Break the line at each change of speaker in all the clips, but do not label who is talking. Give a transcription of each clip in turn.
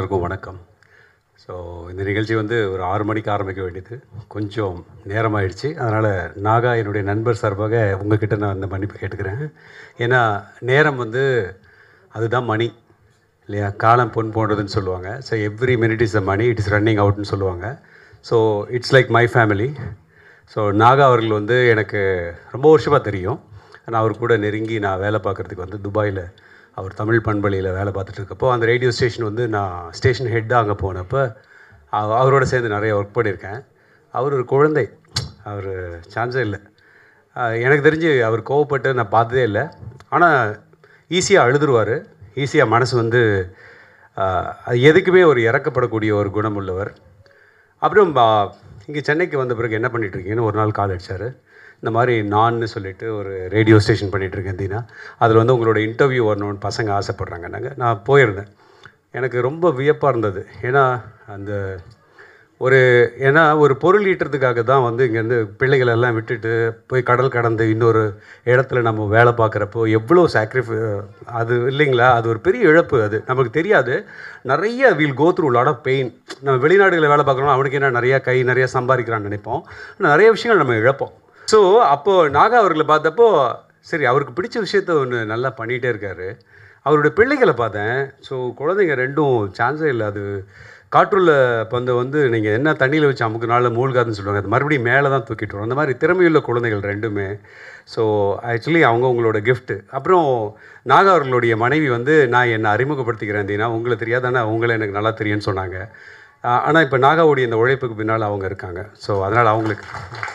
எல்லாருக்கும் வணக்கம் ஸோ இந்த நிகழ்ச்சி வந்து ஒரு ஆறு மணிக்கு ஆரம்பிக்க வேண்டியது கொஞ்சம் நேரமாயிடுச்சு அதனால் நாகா என்னுடைய நண்பர் சார்பாக உங்ககிட்ட நான் அந்த மன்னிப்பு கேட்டுக்கிறேன் ஏன்னா நேரம் வந்து அதுதான் மணி இல்லையா காலம் பொன் போன்றதுன்னு சொல்லுவாங்க so every minute is a money it is running அவுட்னு சொல்லுவாங்க so it's like my family so Naga அவர்கள் வந்து எனக்கு ரொம்ப வருஷமாக தெரியும் நான் அவர் கூட நெருங்கி நான் வேலை பார்க்குறதுக்கு வந்து துபாயில் அவர் தமிழ் பண்பலையில் வேலை பார்த்துட்டு இருக்கப்போ அந்த ரேடியோ ஸ்டேஷன் வந்து நான் ஸ்டேஷன் ஹெட்டாக அங்கே போனப்போ அவ- அவரோட சேர்ந்து நிறைய ஒர்க் பண்ணியிருக்கேன் அவர் ஒரு குழந்தை அவர் சான்ஸே இல்லை ஆஹ் எனக்கு தெரிஞ்சு அவர் கோவப்பட்டு நான் பார்த்ததே இல்லை ஆனால் ஈஸியாக அழுதுருவார் ஈஸியாக மனசு வந்து ஆஹ் அது எதுக்குமே ஒரு இறக்கப்படக்கூடிய ஒரு குணம் உள்ளவர் அப்புறம் இங்கே சென்னைக்கு வந்த பிறகு என்ன பண்ணிட்டு இருக்கீங்கன்னு ஒரு நாள் கால் அடிச்சார் இந்த மாதிரி நான்னு சொல்லிட்டு ஒரு ரேடியோ ஸ்டேஷன் பண்ணிட்டு இருக்கேன் தீனா அதில் வந்து உங்களோட இன்டர்வியூ வரணும்னு பசங்க ஆசைப்பட்றாங்க நாங்கள் நான் போயிருந்தேன் எனக்கு ரொம்ப வியப்பாக இருந்தது ஏன்னா அந்த ஒரு ஏன்னா ஒரு பொருள் ஈட்டுறதுக்காக தான் வந்து இங்கேருந்து பிள்ளைகள் எல்லாம் விட்டுட்டு போய் கடல் கடந்து இன்னொரு இடத்துல நம்ம வேலை பார்க்குறப்போ எவ்வளோ சாக்ரிஃபை அது இல்லைங்களா அது ஒரு பெரிய இழப்பு அது நமக்கு தெரியாது நிறைய we'll go through lot of pain நம்ம வெளிநாடுகளில் வேலை பார்க்குறோம் அவனுக்கு என்ன நிறைய கை நிறைய சம்பாதிக்கிறான்னு நினைப்போம் ஆனா நிறைய விஷயங்கள் நம்ம இழப்போம் ஸோ அப்போது நாகா அவர்களை பார்த்தப்போ சரி அவருக்கு பிடிச்ச விஷயத்த ஒன்று நல்லா பண்ணிகிட்டே இருக்காரு அவருடைய பிள்ளைகளை பார்த்தேன் ஸோ குழந்தைங்க ரெண்டும் சான்ஸே இல்லை அது காற்றுள்ள பந்தை வந்து நீங்கள் என்ன தண்ணியில் வச்சு அமுக்கு நாளில் மூழ்காதுன்னு சொல்லுவாங்க அது மறுபடியும் மேலே தான் தூக்கிட்டு வரும் அந்த மாதிரி திறமையுள்ள குழந்தைகள் ரெண்டுமே ஸோ ஆக்சுவலி அவங்க உங்களோட gift அப்புறம் நாகா அவர்களுடைய மனைவி வந்து நான் என்னை அறிமுகப்படுத்திக்கிறேன் தீனா உங்களை தெரியாதானே உங்களை எனக்கு நல்லா தெரியும்னு சொன்னாங்க ஆனால் இப்போ நாகாவுடைய இந்த உழைப்புக்கு பின்னால் அவங்க இருக்காங்க ஸோ அதனால் அவங்களுக்கு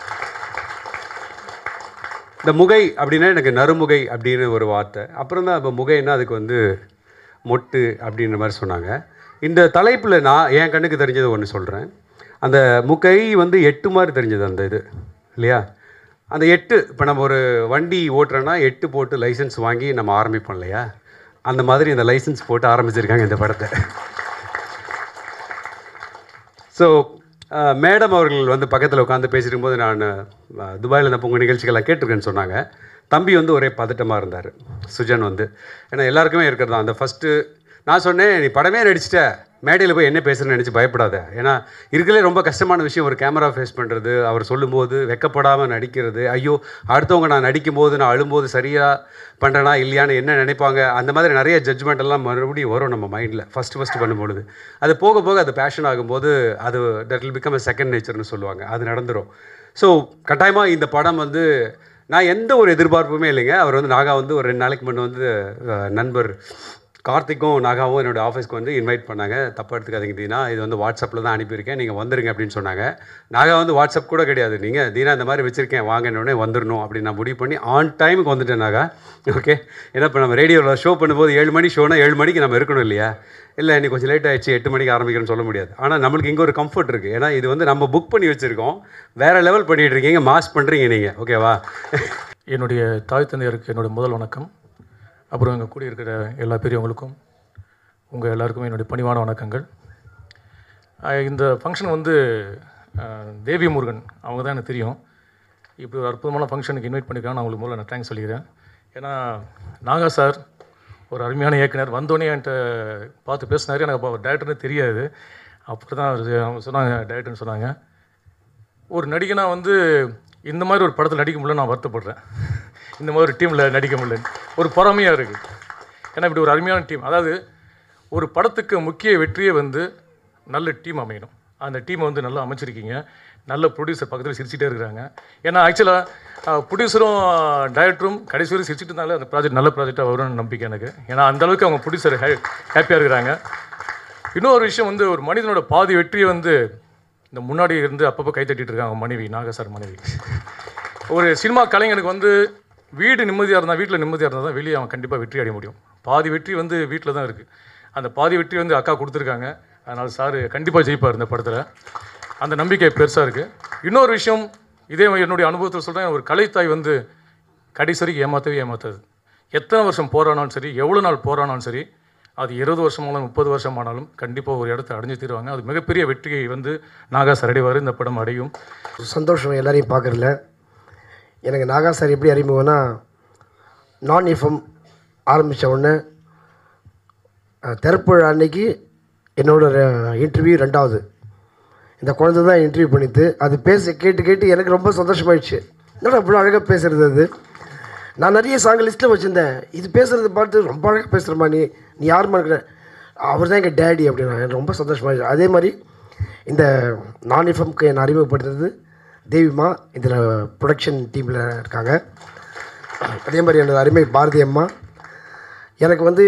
இந்த முகை அப்படின்னா எனக்கு நறுமுகை அப்படின்னு ஒரு வார்த்தை அப்புறம் தான் இப்போ முகைன்னா அதுக்கு வந்து மொட்டு அப்படின்ற மாதிரி சொன்னாங்க இந்த தலைப்பில் நான் என் கண்ணுக்கு தெரிஞ்சது ஒன்று சொல்கிறேன் அந்த முகை வந்து எட்டு மாதிரி தெரிஞ்சது அந்த இது இல்லையா அந்த எட்டு இப்போ நம்ம ஒரு வண்டி ஓட்டுறோன்னா எட்டு போட்டு லைசன்ஸ் வாங்கி நம்ம ஆரம்பிப்போம் இல்லையா அந்த மாதிரி இந்த லைசன்ஸ் போட்டு ஆரம்பிச்சிருக்காங்க இந்த படத்தை ஸோ மேடம் அவர்கள் வந்து பக்கத்தில் உட்காந்து பேசிட்டு போது நான் துபாயில் இருந்த உங்கள் நிகழ்ச்சிகள்லாம் கேட்டிருக்கேன்னு சொன்னாங்க தம்பி வந்து ஒரே பதட்டமாக இருந்தார் சுஜன் வந்து ஏன்னா எல்லாருக்குமே இருக்கிறது தான் அந்த ஃபஸ்ட்டு நான் சொன்னேன் நீ படமே நடிச்சிட்ட மேடையில் போய் என்ன பேசுகிறேன்னு நினச்சி பயப்படாத ஏன்னா இருக்கிறதுலே ரொம்ப கஷ்டமான விஷயம் ஒரு கேமரா ஃபேஸ் பண்ணுறது அவர் சொல்லும்போது வெக்கப்படாமல் நடிக்கிறது ஐயோ அடுத்தவங்க நான் நடிக்கும்போது நான் அழும்போது சரியாக பண்ணுறேனா இல்லையான்னு என்ன நினைப்பாங்க அந்த மாதிரி நிறைய ஜட்ஜ்மெண்ட் எல்லாம் மறுபடியும் வரும் நம்ம மைண்டில் ஃபஸ்ட்டு ஃபஸ்ட்டு பண்ணும்பொழுது அது போக போக அது பேஷன் ஆகும்போது அது that will become a second நேச்சர்னு சொல்லுவாங்க அது நடந்துரும் ஸோ கட்டாயமாக இந்த படம் வந்து நான் எந்த ஒரு எதிர்பார்ப்புமே இல்லைங்க அவர் வந்து நாகா வந்து ஒரு ரெண்டு நாளைக்கு முன்னே வந்து அஹ், நண்பர் கார்த்திக்கும் நாகாவும் என்னோட ஆஃபீஸ்க்கு வந்து இன்வைட் பண்ணாங்க தப்பாக எடுத்துக்காதீங்க தீனா இது வந்து வாட்ஸ்அப்பில் தான் அனுப்பியிருக்கேன் நீங்கள் வந்துருங்க அப்படின்னு சொன்னாங்க நாகா வந்து வாட்ஸ்அப் கூட கிடையாது நீங்கள் தீனா இந்த மாதிரி வச்சுருக்கேன் வாங்க உடனே வந்துடணும் அப்படின்னு நான் முடிவு பண்ணி ஆன் டைமுக்கு வந்துட்டேன் நாகா ஓகே ஏன்னா இப்போ நம்ம ரேடியோவில் ஷோ பண்ணும்போது ஏழு மணி ஷோனா ஏழு மணிக்கு நம்ம இருக்கணும் இல்லையா இல்லை இன்னைக்கு கொஞ்சம் லேட் ஆயிடுச்சு எட்டு மணிக்கு ஆரம்பிக்கிறேன்னு சொல்ல முடியாது ஆனால் நம்மளுக்கு இங்கே ஒரு கம்ஃபர்ட் இருக்குது ஏன்னா இது வந்து நம்ம புக் பண்ணி வச்சுருக்கோம் வேறு லெவல் பண்ணிகிட்டு இருக்கீங்க மாஸ் பண்ணுறீங்க நீங்கள் ஓகேவா
என்னுடைய தாய் தந்தையருக்கு என்னுடைய முதல் வணக்கம் அப்புறம் எங்கள் கூட இருக்கிற எல்லா பெரியவங்களுக்கும் உங்கள் எல்லாருக்குமே என்னுடைய பணிவான வணக்கங்கள் அஹ் இந்த ஃபங்க்ஷன் வந்து அஹ், தேவி முருகன் அவங்க தான் எனக்கு தெரியும் இப்படி ஒரு அற்புதமான ஃபங்க்ஷனுக்கு இன்வைட் பண்ணியிருக்காங்க நான் உங்களுக்கு முதல்ல நான் தேங்க்ஸ் சொல்லிக்கிறேன் ஏன்னா நாகா சார் ஒரு அருமையான இயக்குனர் வந்தோடனே என்கிட்ட பார்த்து பேசினாரு எனக்கு அப்போ டேரக்டர்னு தெரியாது அப்படி தான் அவர் அவங்க சொன்னாங்க டேரக்டர்னு சொன்னாங்க ஒரு நடிகனா வந்து இந்த மாதிரி ஒரு படத்தில் நடிக்க முடியல நான் வருத்தப்படுறேன் இந்த மாதிரி ஒரு டீமில் நடிக்க முடியல ஒரு பொறாமையாக இருக்குது ஏன்னா இப்படி ஒரு அருமையான டீம் அதாவது ஒரு படத்துக்கு முக்கிய வெற்றியே வந்து நல்ல டீம் அமையணும் அந்த டீமை வந்து நல்லா அமைச்சிருக்கீங்க நல்ல ப்ரொடியூசர் பக்கத்தில் சிரிச்சிட்டே இருக்கிறாங்க ஏன்னா ஆக்சுவலாக ப்ரொடியூசரும் டைரக்டரும் கடைசி வரை சிரிச்சிட்டு இருந்தாலே அந்த ப்ராஜெக்ட் நல்ல ப்ராஜெக்டாக வரும்னு நம்பிக்கை எனக்கு ஏன்னா அந்த அளவுக்கு அவங்க ப்ரொடியூசர் ஹாப்பியாக இருக்கிறாங்க இன்னொரு விஷயம் வந்து ஒரு மனிதனோட பாதி வெற்றியை வந்து இந்த முன்னாடி இருந்து அப்பப்போ கை தட்டிட்டு இருக்காங்க அவங்க மனைவி நாகசார் மனைவி ஒரு சினிமா கலைஞனுக்கு வந்து வீடு நிம்மதியாக இருந்தால் வீட்டில் நிம்மதியாக இருந்தால் தான் வெளியே அவன் கண்டிப்பாக வெற்றி அடைய முடியும் பாதி வெற்றி வந்து வீட்டில் தான் இருக்குது அந்த பாதி வெற்றி வந்து அக்கா கொடுத்துருக்காங்க அதனால் சார் கண்டிப்பாக ஜெயிப்பார் இந்த படத்தில் அந்த நம்பிக்கை பெருசாக இருக்குது இன்னொரு விஷயம் இதே என்னுடைய அனுபவத்தில் சொல்கிறேன் ஒரு கலைத்தாய் வந்து கடைசி வரைக்கும் ஏமாற்றவே ஏமாத்தாது எத்தனை வருஷம் போரானாலும் சரி எவ்வளோ நாள் போரானாலும் சரி அது இருபது வருஷமானாலும் முப்பது வருஷம் ஆனாலும் கண்டிப்பாக ஒரு இடத்த அடைஞ்சு தீருவாங்க அது மிகப்பெரிய வெற்றியை வந்து நாகா சார் அடைவார் இந்த படம் அடையும்
சந்தோஷம் எல்லாரையும் பார்க்குறதுல எனக்கு நாகா சார் எப்படி அறிமுகம்னா நான் எஃப்எம் ஆரம்பித்த உடனே அஹ், திறப்புழா அன்னைக்கு என்னோட இன்டர்வியூ ரெண்டாவது இந்த குழந்தை தான் இன்டர்வியூ பண்ணித்து அது பேச கேட்டு கேட்டு எனக்கு ரொம்ப சந்தோஷமாயிடுச்சு என்னடா இவ்வளோ அழகாக பேசுகிறது அது நான் நிறைய சாங் லிஸ்ட்டில் வச்சுருந்தேன் இது பேசுகிறத பார்த்து ரொம்ப அழகாக பேசுகிறமா நீ நீ யாருமா இருக்கிற அவர் தான் எங்கள் டேடி அப்படின்னா எனக்கு ரொம்ப சந்தோஷமாயிடுச்சு அதே மாதிரி இந்த நான் எஃப்எம்க்கு என்னை அறிமுகப்படுத்துறது தேவிமா இதில் ப்ரொடக்ஷன் டீமில் இருக்காங்க அதே மாதிரி எனது அருமை பாரதி அம்மா எனக்கு வந்து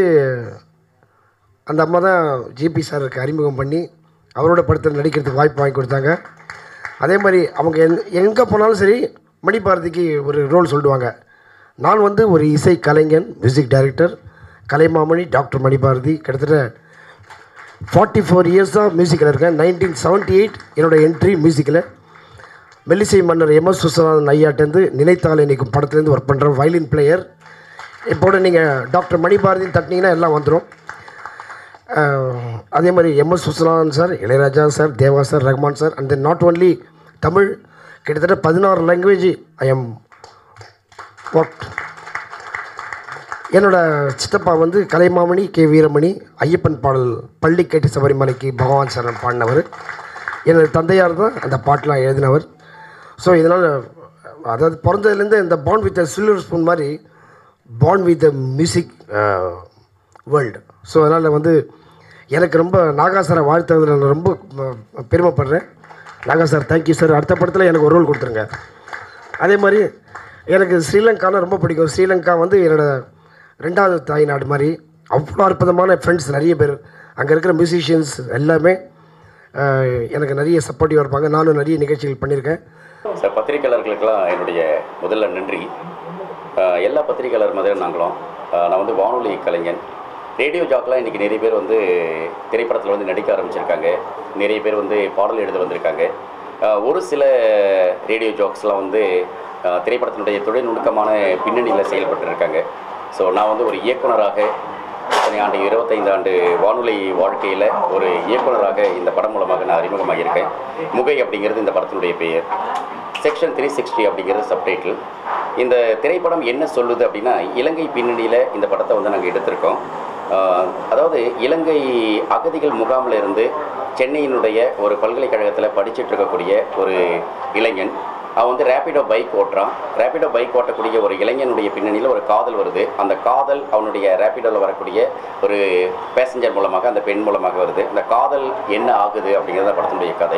அந்த அம்மா தான் ஜிபி சாருக்கு அறிமுகம் பண்ணி அவரோட படத்தில் நடிக்கிறதுக்கு வாய்ப்பு வாங்கி கொடுத்தாங்க அதே மாதிரி அவங்க எங் எங்கே போனாலும் சரி மணி பாரதிக்கு ஒரு ரோல் சொல்லிடுவாங்க நான் வந்து ஒரு இசை கலைஞன் music director Kalaimamani doctor Manibharathi கிட்டத்தட்ட ஃபார்ட்டி ஃபோர் இயர்ஸ் தான் மியூசிக்கில் இருக்கேன் நைன்டீன் செவன்ட்டி எயிட் என்னோட என்ட்ரி மியூசிக்கில் மெல்லிசை மன்னர் எம் எஸ் விஸ்வநாதன் ஐயாட்டேருந்து நினைத்தால் இன்றைக்கும் படத்துலேருந்து ஒர்க் பண்ணுற வயலின் பிளேயர் இப்போட நீங்கள் டாக்டர் மணிபாரதின்னு தட்டினீங்கன்னா எல்லாம் வந்துடும் அஹ், அதே மாதிரி M S Viswanathan sir Ilaiyaraaja sir Deva sir Rahman sir and then not only Tamil கிட்டத்தட்ட பதினாறு லாங்குவேஜ் ஐ எம் ஒர்க் என்னோட சித்தப்பா வந்து கலைமாமணி கே வீரமணி ஐயப்பன் பாடல் பள்ளி கேட்டு சபரிமலைக்கு பகவான் சரண் பாடினவர் எனது தந்தையார் தான் அந்த பாட்டெலாம் எழுதினவர் ஸோ இதனால் அதாவது பிறந்ததுலேருந்து இந்த பாண்ட் வித் சில்வர் ஸ்பூன் மாதிரி பாண்ட் வித் மியூசிக் வேர்ல்டு ஸோ அதனால் வந்து எனக்கு ரொம்ப நாகா சாரை வாழ்த்ததில் நான் ரொம்ப அஹ், பெருமைப்படுறேன் நாகா சார் தேங்க்யூ சார் அடுத்த படத்தில் எனக்கு ஒரு ரோல் கொடுத்துருங்க அதே மாதிரி எனக்கு ஸ்ரீலங்கானா ரொம்ப பிடிக்கும் ஸ்ரீலங்கா வந்து என்னோட ரெண்டாவது தாய்நாடு மாதிரி அவ்வளோ அற்புதமான ஃப்ரெண்ட்ஸ் நிறைய பேர் அங்கே இருக்கிற மியூசிஷியன்ஸ் எல்லாமே அஹ், எனக்கு நிறைய சப்போர்ட்டிவாக இருப்பாங்க நானும் நிறைய நிகழ்ச்சிகள் பண்ணியிருக்கேன்
சார் பத்திரிகையாளர்களுக்கெல்லாம் என்னுடைய முதல்ல நன்றி அஹ் எல்லா பத்திரிகையாளர் மாதிரி நாங்களும் அஹ் நான் வந்து வானொலி கலைஞன் ரேடியோ ஜாக்லாம் இன்றைக்கி நிறைய பேர் வந்து திரைப்படத்தில் வந்து நடிக்க ஆரம்பிச்சிருக்காங்க நிறைய பேர் வந்து பாடல் எழுத வந்திருக்காங்க அஹ் ஒரு சில ரேடியோ ஜாக்ஸ்லாம் வந்து அஹ் திரைப்படத்தினுடைய தொழில்நுட்பமான பின்னணியில் செயல்பட்டுருக்காங்க ஸோ நான் வந்து ஒரு இயக்குனராக இத்தனை ஆண்டு இருபத்தைந்து ஆண்டு வானொலி வாழ்க்கையில் ஒரு இயக்குனராக இந்த படம் மூலமாக நான் அறிமுகமாகியிருக்கேன் முகை அப்படிங்கிறது இந்த படத்தினுடைய பெயர் செக்ஷன் த்ரீ சிக்ஸ்டி அப்படிங்கிறது சப்டைட்டில் இந்த திரைப்படம் என்ன சொல்லுது அப்படின்னா இலங்கை பின்னணியில் இந்த படத்தை வந்து நாங்கள் எடுத்திருக்கோம் ஆஹ் அதாவது இலங்கை அகதிகள் முகாமில் இருந்து சென்னையினுடைய ஒரு பல்கலைக்கழகத்தில் படிச்சுட்டு இருக்கக்கூடிய ஒரு இளைஞன் அவன் வந்து ரேப்பிடோ பைக் ஓட்டுறான் ரேப்பிடோ பைக் ஓட்டக்கூடிய ஒரு இளைஞனுடைய பின்னணியில் ஒரு காதல் வருது அந்த காதல் அவனுடைய ரேப்பிடோவில் வரக்கூடிய ஒரு பேசஞ்சர் மூலமாக அந்த பெண் மூலமாக வருது அந்த காதல் என்ன ஆகுது அப்படிங்கிறத படத்தினுடைய கதை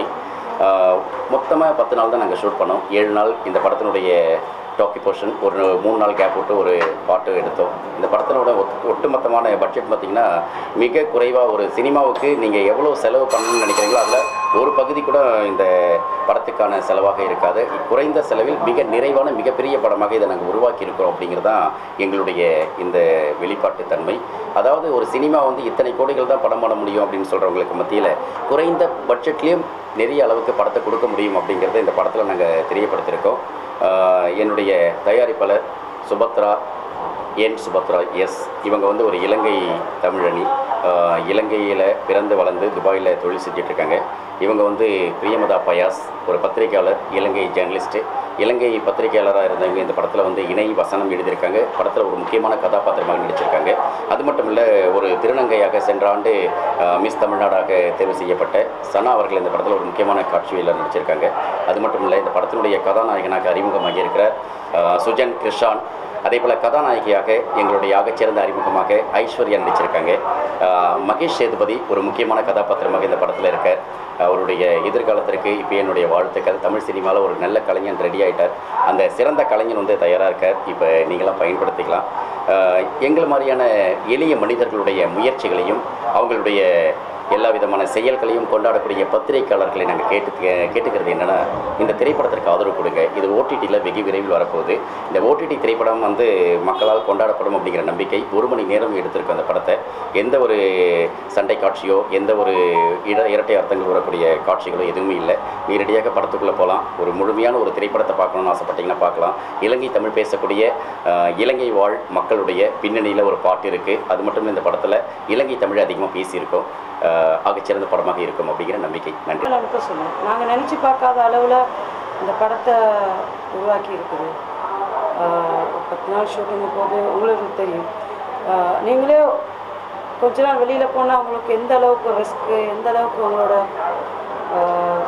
மொத்தமாக பத்து நாள் தான் நாங்கள் ஷூட் பண்ணோம் ஏழு நாள் இந்த படத்தினுடைய டாக்கி போர்ஷன் ஒரு மூணு நாள் கேப் விட்டு ஒரு பாட்டு எடுத்தோம் இந்த படத்தினோட ஒட்- ஒட்டுமொத்தமான பட்ஜெட் பார்த்திங்கன்னா மிக குறைவாக ஒரு சினிமாவுக்கு நீங்கள் எவ்வளோ செலவு பண்ணணும்னு நினைக்கிறீங்களோ அதில் ஒரு பகுதி கூட இந்த படத்துக்கான செலவாக இருக்காது குறைந்த செலவில் மிக நிறைவான மிகப்பெரிய படமாக இதை நாங்கள் உருவாக்கி இருக்கிறோம் அப்படிங்கிறது தான் எங்களுடைய இந்த வெளிப்பாட்டு தன்மை அதாவது ஒரு சினிமா வந்து இத்தனை கோடிகள் தான் படம் பண்ண முடியும் அப்படின்னு சொல்கிறவங்களுக்கு மத்தியில் குறைந்த பட்ஜெட்லேயும் நிறைய அளவுக்கு படத்தை கொடுக்க முடியும் அப்படிங்கிறத இந்த படத்தில் நாங்கள் தெரியப்படுத்தியிருக்கோம் ஆஹ் என்னுடைய தயாரிப்பாளர் சுபத்ரா என் சுபத்ரா எஸ் இவங்க வந்து ஒரு இலங்கை தமிழணி ஆஹ் இலங்கையில் பிறந்து வளர்ந்து துபாயில் தொழில் செஞ்சுட்டு இருக்காங்க இவங்க வந்து பிரியமதா பயாஸ் ஒரு பத்திரிகையாளர் இலங்கை ஜேர்னலிஸ்ட்டு இலங்கை பத்திரிகையாளராக இருந்தவங்க இந்த படத்தில் வந்து இணை வசனம் எழுதியிருக்காங்க படத்தில் ஒரு முக்கியமான கதாபாத்திரமாக நடிச்சிருக்காங்க அது மட்டும் இல்லை ஒரு திருநங்கையாக சென்ற ஆண்டு ஆஹ் மிஸ் தமிழ்நாடாக தேர்வு செய்யப்பட்ட சனா அவர்கள் இந்த படத்தில் ஒரு முக்கியமான காட்சியில் நடிச்சிருக்காங்க அது மட்டும் இல்லை இந்த படத்தினுடைய கதாநாயகனாக அறிமுகமாகி இருக்கிற ஆஹ் சுஜன் கிருஷான் அதே போல் கதாநாயகியாக எங்களுடைய ஆகச்சிறந்த அறிமுகமாக ஐஸ்வர்யா நடிச்சிருக்காங்க ஆஹ் மகேஷ் சேதுபதி ஒரு முக்கியமான கதாபாத்திரமாக இந்த படத்தில் இருக்கார் அவருடைய எதிர்காலத்திற்கு இப்போ என்னுடைய வாழ்த்துக்கள் தமிழ் சினிமாவில் ஒரு நல்ல கலைஞன் ரெடி ஆயிட்டார் அந்த சிறந்த கலைஞன் வந்து தயாராக இருக்கார் இப்போ நீங்களாம் பயன்படுத்திக்கலாம் ஆஹ் எங்களை மாதிரியான எளிய மனிதர்களுடைய முயற்சிகளையும் அவங்களுடைய எல்லா விதமான செயல்களையும் கொண்டாடக்கூடிய பத்திரிகையாளர்களை நாங்கள் கேட்டு கேட்டுக்கிறது என்னென்னா இந்த திரைப்படத்திற்கு ஆதரவு கொடுங்க இது ஓடிடியில் வெகு விரைவில் வரப்போகுது இந்த ஓடிடி திரைப்படம் வந்து மக்களால் கொண்டாடப்படும் அப்படிங்கிற நம்பிக்கை ஒரு மணி நேரம் எடுத்திருக்கும் அந்த படத்தை எந்த ஒரு சண்டை காட்சியோ எந்த ஒரு இட இரட்டை அர்த்தங்கள் வரக்கூடிய காட்சிகளோ எதுவுமே இல்லை நேரடியாக படத்துக்குள்ளே போகலாம் ஒரு முழுமையான ஒரு திரைப்படத்தை பார்க்கணும்னு ஆசைப்பட்டீங்கன்னா பார்க்கலாம் இலங்கை தமிழ் பேசக்கூடிய ஆஹ், இலங்கை வாழ் மக்களுடைய பின்னணியில் ஒரு பாட்டு இருக்குது அது மட்டும் இல்லை இந்த படத்தில் இலங்கை தமிழ் அதிகமாக பேசியிருக்கோம் ஆஹ், ஆகச்சிறந்த படமாக இருக்கும் அப்படிங்கிற நம்பிக்கை நன்றி
அனுப்ப சொன்னோம் நாங்கள் நினச்சி பார்க்காத அளவில் இந்த படத்தை உருவாக்கி இருக்குது ஆஹ் ஒரு பத்து நாள் ஷூட்டிங் போது உங்களுக்கு தெரியும் ஆஹ் நீங்களே கொஞ்ச நாள் வெளியில் போனால் அவங்களுக்கு எந்த அளவுக்கு ரிஸ்க்கு எந்த அளவுக்கு உங்களோட ஆஹ்,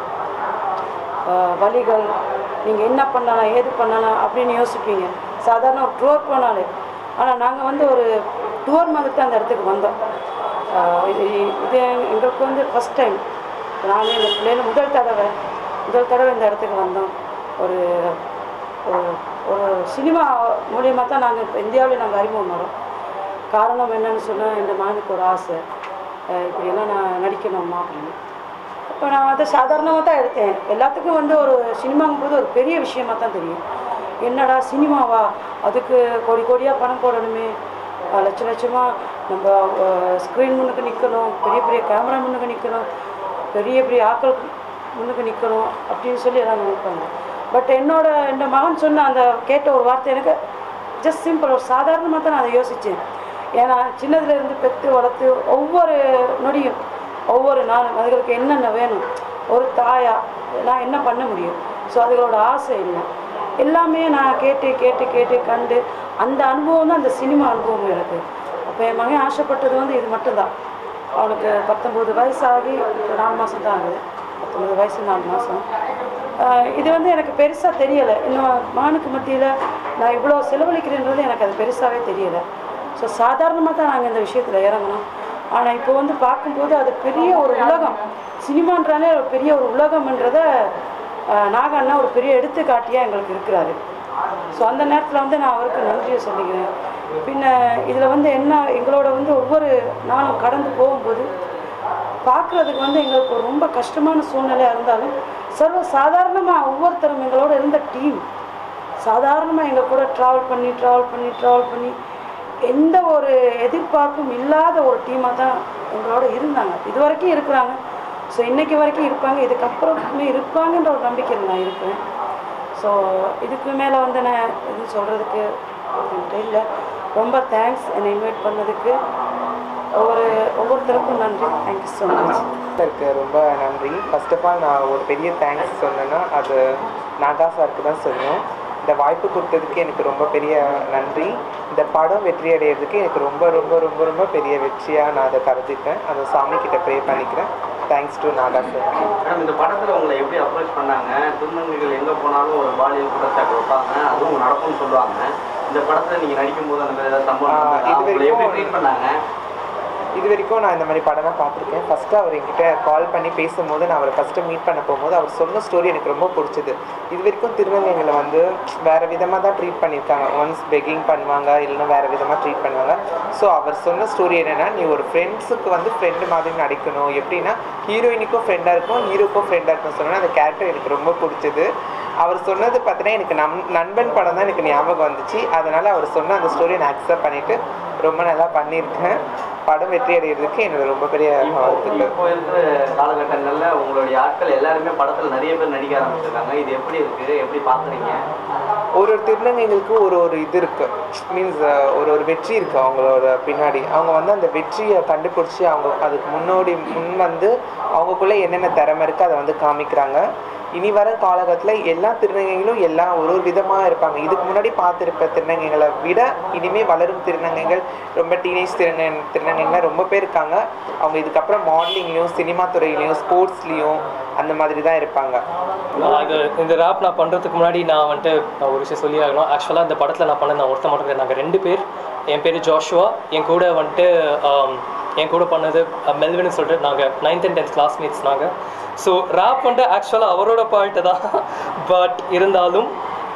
ஆஹ், வலிகள் நீங்கள் என்ன பண்ணலாம் ஏது பண்ணலாம் அப்படின்னு யோசிப்பீங்க சாதாரண ஒரு டூர் போனாலே ஆனால் நாங்கள் வந்து ஒரு டூர் மாதிரி தான் அந்த இடத்துக்கு வந்தோம் ஆஹ், இது இது எங்களுக்கு வந்து ஃபஸ்ட் டைம் நான் எங்கள் பிள்ளைகள் முதல் தடவை முதல் தடவை இந்த இடத்துக்கு வந்தோம் ஒரு ஒரு ஒரு சினிமா மூலியமாக தான் நாங்கள் இப்போ இந்தியாவில் நாங்கள் அறிமுகம் வரோம் காரணம் என்னன்னு சொன்னால் இந்த மகனுக்கு ஒரு ஆசை அஹ் இப்படியெல்லாம் நான் நடிக்கணுமா அப்படின்னு அப்போ நான் அதை சாதாரணமாக தான் எடுத்தேன் எல்லாத்துக்கும் வந்து ஒரு சினிமாங்கும்போது ஒரு பெரிய விஷயமா தான் தெரியும் என்னடா சினிமாவா அதுக்கு கோடி கோடியாக பணம் போடணுமே அஹ் லட்ச லட்சமாக நம்ம ஸ்க்ரீன் முன்னுக்கு நிற்கணும் பெரிய பெரிய கேமரா முன்னுக்கு நிற்கணும் பெரிய பெரிய ஆட்கள் முன்னுக்கு நிற்கணும் அப்படின்னு சொல்லி எல்லாம் நினைப்பாங்க பட் என்னோட இந்த மகன் சொன்ன அந்த கேட்ட ஒரு வார்த்தை எனக்கு ஜஸ்ட் சிம்பிள் ஒரு சாதாரணமாக தான் நான் அதை யோசித்தேன் ஏன்னா சின்னதுலேருந்து பெற்று வளர்த்து ஒவ்வொரு நொடியும் ஒவ்வொரு நாளும் அதுகளுக்கு என்னென்ன வேணும் ஒரு தாயா நான் என்ன பண்ண முடியும் ஸோ அதுகளோட ஆசை என்ன எல்லாமே நான் கேட்டு கேட்டு கேட்டு கண்டு அந்த அனுபவம் தான் அந்த சினிமா அனுபவம் எனக்கு அப்போ என் மகன் ஆசைப்பட்டது வந்து இது மட்டும்தான் அவனுக்கு பத்தொம்போது வயசு ஆகி இப்போ நாலு மாதம் தான் ஆகுது பத்தொம்பது வயசு நாலு மாதம் இது வந்து எனக்கு பெருசாக தெரியலை இன்னும் மகனுக்கு மத்தியில் நான் இவ்வளோ செலவழிக்கிறேன்றது எனக்கு அது பெருசாகவே தெரியலை ஸோ சாதாரணமாக தான் நாங்கள் இந்த விஷயத்தில் இறங்கணும் ஆனால் இப்போ வந்து பார்க்கும்போது அது பெரிய ஒரு உலகம் சினிமான்றாலே ஒரு பெரிய ஒரு உலகம்ன்றத ஆஹ், நாக அண்ணா ஒரு பெரிய எடுத்துக்காட்டியாக எங்களுக்கு இருக்கிறாரு ஸோ அந்த நேரத்தில் வந்து நான் அவருக்கு நன்றியை சொல்லிக்கிறேன் பின்ன இதில் வந்து என்ன எங்களோட வந்து ஒவ்வொரு நாளும் கடந்து போகும்போது பார்க்குறதுக்கு வந்து எங்களுக்கு ஒரு ரொம்ப கஷ்டமான சூழ்நிலையாக இருந்தாலும் சர்வ சாதாரணமாக ஒவ்வொருத்தரும் எங்களோட இருந்த டீம் சாதாரணமாக எங்கள் கூட ட்ராவல் பண்ணி ட்ராவல் பண்ணி ட்ராவல் பண்ணி எந்த ஒரு எதிர்பார்ப்பும் இல்லாத ஒரு டீமாக தான் எங்களோட இருந்தாங்க இது வரைக்கும் இருக்கிறாங்க ஸோ இன்னைக்கு வரைக்கும் இருப்பாங்க இதுக்கப்புறமே இருப்பாங்கன்ற ஒரு நம்பிக்கையில் நான் இருக்கிறேன் ஸோ இதுக்கு மேலே வந்து நான் எதுவும் சொல்கிறதுக்கு இல்லை ரொம்ப தேங்க்ஸ் என்னை இன்வைட் பண்ணதுக்கு ஒவ்வொரு ஒவ்வொருத்தருக்கும் நன்றி தேங்க்யூ ஸோ மச்
சாருக்கு ரொம்ப நன்றி ஃபர்ஸ்ட் ஆஃப் ஆல் நான் ஒரு பெரிய தேங்க்ஸ் சொன்னேன்னா அது நாகா சாருக்கு தான் சொல்லணும் இந்த வாய்ப்பு கொடுத்ததுக்கு எனக்கு ரொம்ப பெரிய நன்றி இந்த படம் வெற்றி அடையிறதுக்கு எனக்கு ரொம்ப ரொம்ப ரொம்ப ரொம்ப பெரிய வெற்றியாக நான் அதை கருதிட்டேன் அதை சாமி கிட்ட ப்ரே பண்ணிக்கிறேன் thanks to Naga sir
madam இந்த படத்தில் உங்களை எப்படி அப்ரோச் பண்ணாங்க திருநங்கைகள் எங்கே போனாலும் ஒரு பாலியல் குற்றச்சாட்டு வைப்பாங்க அதுவும் நடக்கும்னு சொல்லுவாங்க இந்த படத்தில் நீங்கள் நடிக்கும்போது அந்த மாதிரி ஏதாவது சம்பவம்
ஆ,
நடந்ததா?
இது
உங்களை எப்படி
வரைக்கும்
ட்ரீட் பண்ணாங்க
இது வரைக்கும் நான் இந்த மாதிரி படம்லாம் பார்த்துருக்கேன் ஃபஸ்ட்டு அவர் என்கிட்ட கால் பண்ணி பேசும்போது நான் அவரை ஃபஸ்ட்டு மீட் பண்ண போகும்போது அவர் சொன்ன ஸ்டோரி எனக்கு ரொம்ப பிடிச்சது இது வரைக்கும் திருநங்கைகளை வந்து வேறு விதமாக தான் ட்ரீட் பண்ணியிருக்காங்க ஒன்ஸ் பெக்கிங் பண்ணுவாங்க இல்லைன்னா வேறு விதமாக ட்ரீட் பண்ணுவாங்க ஸோ அவர் சொன்ன ஸ்டோரி என்னென்னா நீ ஒரு ஃப்ரெண்ட்ஸுக்கு வந்து ஃப்ரெண்டு மாதிரி நடிக்கணும் எப்படின்னா ஹீரோயினுக்கும் ஃப்ரெண்டாக இருக்கும் ஹீரோக்கும் ஃப்ரெண்டாக இருக்கும் சொன்னால் அந்த கேரக்டர் எனக்கு ரொம்ப பிடிச்சது அவர் சொன்னது பார்த்தீங்கன்னா எனக்கு நம் நண்பன் படம் தான் எனக்கு ஞாபகம் வந்துச்சு அதனால் அவர் சொன்ன அந்த ஸ்டோரியை நான் அக்செப்ட் பண்ணிவிட்டு ரொம்ப நல்லா பண்ணியிருக்கேன் படம் வெற்றி அடைகிறதுக்கு எனக்கு ரொம்ப பெரிய வாழ்த்துக்கள்
இப்போ இருக்கிற காலகட்டங்களில் உங்களுடைய ஆட்கள் எல்லாருமே படத்தில் நிறைய பேர் நடிக்க ஆரம்பிச்சிருக்காங்க இது எப்படி இருக்குது எப்படி பார்க்குறீங்க
ஒரு ஒரு திருநங்கைகளுக்கு ஒரு ஒரு இது இருக்குது மீன்ஸ் ஒரு ஒரு வெற்றி இருக்குது அவங்களோட பின்னாடி அவங்க வந்து அந்த வெற்றியை கண்டுபிடிச்சி அவங்க அதுக்கு முன்னோடி முன் வந்து அவங்களுக்குள்ளே என்னென்ன திறமை இருக்குது அதை வந்து காமிக்கிறாங்க இனி வர காலகட்டத்தில் எல்லா திருநங்கைகளும் எல்லாம் ஒரு ஒரு விதமாக இருப்பாங்க இதுக்கு முன்னாடி பார்த்துருப்ப திருநங்கைகளை விட இனிமே வளரும் திருநங்கைகள் ரொம்ப டீனேஜ் திருநங்கை திருநங்கைகள் ரொம்ப பேர் இருக்காங்க அவங்க இதுக்கப்புறம் மாடலிங்லேயும் சினிமா துறையிலையும் ஸ்போர்ட்ஸ்லேயும் அந்த மாதிரி தான் இருப்பாங்க
நான் இது இந்த ரேப் நான் பண்ணுறதுக்கு முன்னாடி நான் வந்துட்டு நான் ஒரு விஷயம் சொல்லி ஆகணும் ஆக்சுவலாக இந்த படத்தில் நான் பண்ண நான் ஒருத்த மட்டும் கிடையாது நாங்கள் ரெண்டு பேர் என் பேர் ஜோஷுவா என் கூட வந்துட்டு ஆம், என் கூட பண்ணது மெல்வின்னு சொல்லிட்டு நாங்கள் நைன்த் அண்ட் டென்த் கிளாஸ்மேட்ஸ் நாங்கள் ஸோ ரேப் வந்துட்டு ஆக்சுவலாக அவரோட பாட்டு தான் பட் இருந்தாலும்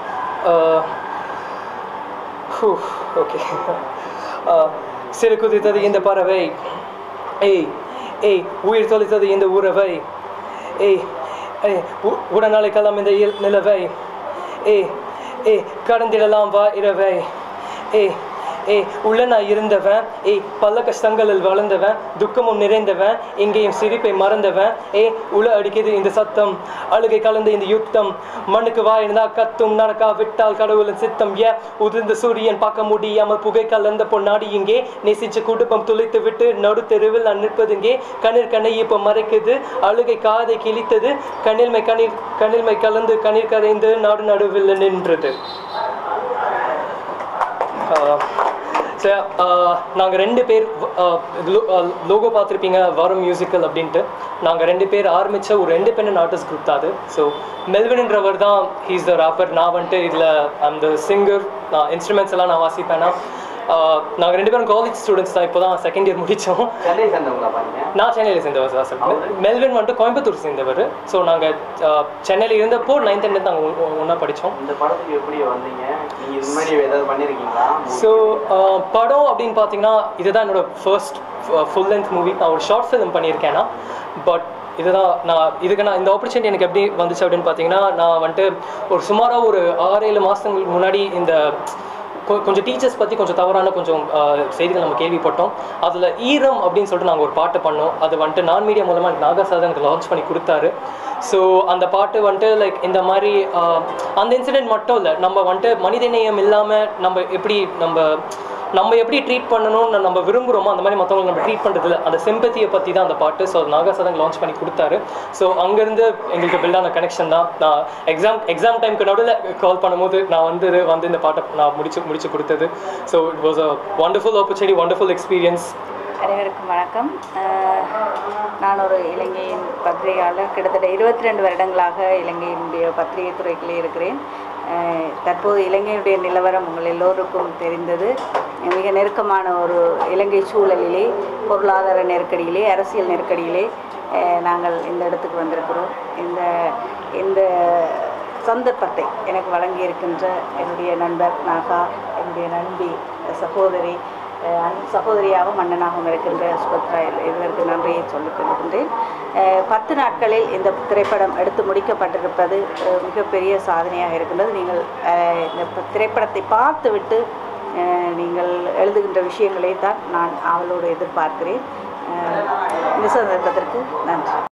ஓகே சிறு குதித்தது இந்த பறவை ஏய் ஏய் உயிர் தொலைத்தது இந்த உறவை ஏய் ஏய் உ- உடனாளிக்கலாம் இந்த இயல் நிலவை ஏய் ஏய் கடந்திடலாம் வா இரவை ஏய் ஏய் உள்ள நான் இருந்தவன் ஏய் பல கஷ்டங்களில் வளர்ந்தவன் துக்கமும் நிறைந்தவன் எங்கேயும் சிரிப்பை மறந்தவன் ஏய் உள்ள அடிக்குது இந்த சத்தம் அழுகை கலந்த இந்த யுத்தம் மண்ணுக்கு வா இருந்தா கத்தும் நடக்கா விட்டால் கடவுளின் சித்தம் ஏ உதிர்ந்த சூரியன் பார்க்க முடியாமல் புகை கலந்த பொன்னாடி இங்கே நேசிச்ச குடும்பம் துளைத்து விட்டு நடு தெருவில் நான் நிற்பது இங்கே கண்ணீர் கண்ணை இப்போ மறைக்குது அழுகை காதை கிழித்தது கண்ணில்மை கண்ணீர் கண்ணில்மை கலந்து கண்ணீர் கரைந்து நாடு நடுவில் நின்றது நாங்கள் ரெண்டு பேர் லோகோ பார்த்துருப்பீங்க வரும் மியூசிக்கல் அப்படின்ட்டு நாங்கள் ரெண்டு பேர் ஆரம்பித்த ஒரு இண்டிபெண்டன்ட் ஆர்டிஸ்ட் குரூப் தான் அது ஸோ மெல்வின்ன்றவர் தான் ஹீஸ் த ராப்பர் நான் வந்துட்டு இதில் அந்த சிங்கர் நான் இன்ஸ்ட்ருமெண்ட்ஸ் எல்லாம் நான் வாசிப்பேன்னா நாங்கள் ரெண்டு பேரும் காலேஜ் ஸ்டூடெண்ட்ஸ் தான் இப்போ தான் செகண்ட் இயர் முடித்தோம்
சென்னை சேர்ந்தவங்களா பாருங்க
நான் சென்னையில் சேர்ந்தவர் தான் சார் மெல்வின் வந்துட்டு கோயம்புத்தூர் சேர்ந்தவர் ஸோ நாங்கள் சென்னையில் இருந்தப்போ நைன்த் டென்த் நாங்கள் ஒன்றா படித்தோம்
இந்த படத்துக்கு எப்படி வந்தீங்க நீங்க இது மாதிரி ஏதாவது பண்ணிருக்கீங்களா
ஸோ படம் அப்படின்னு பார்த்தீங்கன்னா இதுதான் என்னோட ஃபர்ஸ்ட் ஃபுல் லென்த் மூவி நான் ஒரு ஷார்ட் ஃபிலிம் பண்ணியிருக்கேன்னா பட் இதுதான் நான் இதுக்கு நான் இந்த ஆப்பர்ச்சுனிட்டி எனக்கு எப்படி வந்துச்சு அப்படின்னு பார்த்தீங்கன்னா நான் வந்துட்டு ஒரு சுமாராக ஒரு ஆறு ஏழு மாதங்களுக்கு முன்னாடி இந்த கொ- கொஞ்சம் டீச்சர்ஸ் பற்றி கொஞ்சம் தவறான கொஞ்சம் ஆஹ், செய்திகள் நம்ம கேள்விப்பட்டோம் அதில் ஈரம் அப்படின்னு சொல்லிட்டு நாங்கள் ஒரு பாட்டு பண்ணோம் அது வந்துட்டு நான் மீடியா மூலமாக எனக்கு நாகாசாதன் எனக்கு லான்ச் பண்ணி கொடுத்தாரு ஸோ அந்த பாட்டு வந்துட்டு லைக் இந்த மாதிரி ஆஹ், அந்த இன்சிடென்ட் மட்டும் இல்லை நம்ம வந்துட்டு மனிதநேயம் இல்லாமல் நம்ம எப்படி நம்ம நம்ம எப்படி ட்ரீட் பண்ணணும்னு நம்ம விரும்புகிறோமோ அந்த மாதிரி மற்றவங்க நம்ம ட்ரீட் பண்ணுறதுல அந்த சிம்பத்தியை பற்றி தான் அந்த பாட்டு ஸோ நாகாசாதன் லான்ச் பண்ணி கொடுத்தாரு ஸோ அங்கேருந்து எங்களுக்கு பில்டான கனெக்ஷன் தான் நான் எக்ஸாம் எக்ஸாம் டைமுக்கு நடுவில் கால் பண்ணும்போது நான் வந்து வந்து இந்த பாட்டை நான் முடிச்சு முடிச்சு கொடுத்தது so it was a wonderful opportunity wonderful experience
அனைவருக்கும் வணக்கம் அஹ், நான் ஒரு இலங்கையின் பத்திரிகையாளர் கிட்டத்தட்ட இருபத்தி ரெண்டு வருடங்களாக இலங்கையினுடைய பத்திரிகை துறைகளில் இருக்கிறேன் அஹ், தற்போது இலங்கையுடைய நிலவரம் உங்கள் எல்லோருக்கும் தெரிந்தது மிக நெருக்கமான ஒரு இலங்கை சூழலிலே பொருளாதார நெருக்கடியிலே அரசியல் நெருக்கடியிலே அஹ், நாங்கள் இந்த இடத்துக்கு வந்திருக்கிறோம் இந்த இந்த சந்தர்ப்பத்தை எனக்கு வழங்கியிருக்கின்ற என்னுடைய நண்பர் நாகா என்னுடைய நண்பி சகோதரி அஹ் அன் சகோதரியாகவும் அண்ணனாகவும் இருக்கின்ற சுபத்ரா இருவருக்கு நன்றியை சொல்லிக் கொள்கின்றேன் அஹ் பத்து நாட்களில் இந்த திரைப்படம் எடுத்து முடிக்கப்பட்டிருப்பது அஹ் மிகப்பெரிய சாதனையாக இருக்கின்றது நீங்கள் அஹ் இந்த ப- திரைப்படத்தை பார்த்துவிட்டு அஹ் நீங்கள் எழுதுகின்ற விஷயங்களை தான் நான் அவளோடு எதிர்பார்க்கிறேன் அஹ் இந்த சந்தர்ப்பத்திற்கு நன்றி